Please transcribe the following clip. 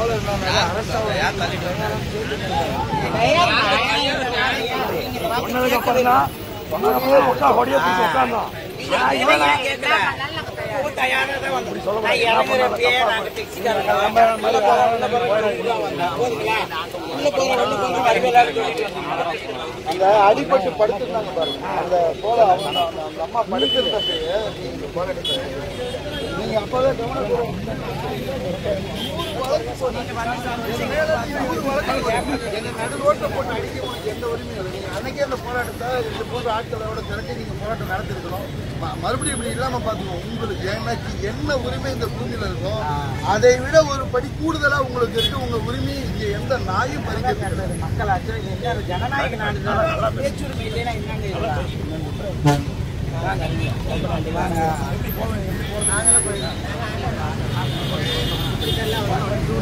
சொன்னதுக்கு அப்புறம் தான் சொன்னதுக்கு அப்புறம் உட்கா கொடியை பிடிச்சி உட்காந்தோம் நான் இவன் அந்த அடிபட்டு படுத்திருந்தாங்க பாருங்க அந்த போல அவங்க அந்த அந்த அம்மா படுத்திருந்தப்ப நீங்க போல அடிப்பீங்க. நீங்க அப்பவே கவனம் என்ன நடு ரோட்ல போட்டு அடிக்க உங்களுக்கு எந்த உரிமையும் இல்லை நீங்க அன்னைக்கே அந்த போராட்டத்தை இந்த போன்ற ஆட்களோட திரட்டி நீங்க போராட்டம் நடத்திருக்கணும் ம- மறுபடியும் இப்படி இல்லாம பாத்துக்கோங்க உங்களுக்கு எனக்கு என்ன உரிமை இந்த பூமியில இருக்கோ அதை விட ஒரு படி கூடுதலா உங்களுக்கு இருக்கு உங்க உரிமை இங்க எந்த நாயும் பறிக்கிறது கிடையாது. மக்களாச்சு என்ன ஜனநாயக நாடு பேச்சுரிமை இல்லைன்னா என்னங்க இதெல்லாம்? வாங்க, வாங்க, வாங்க.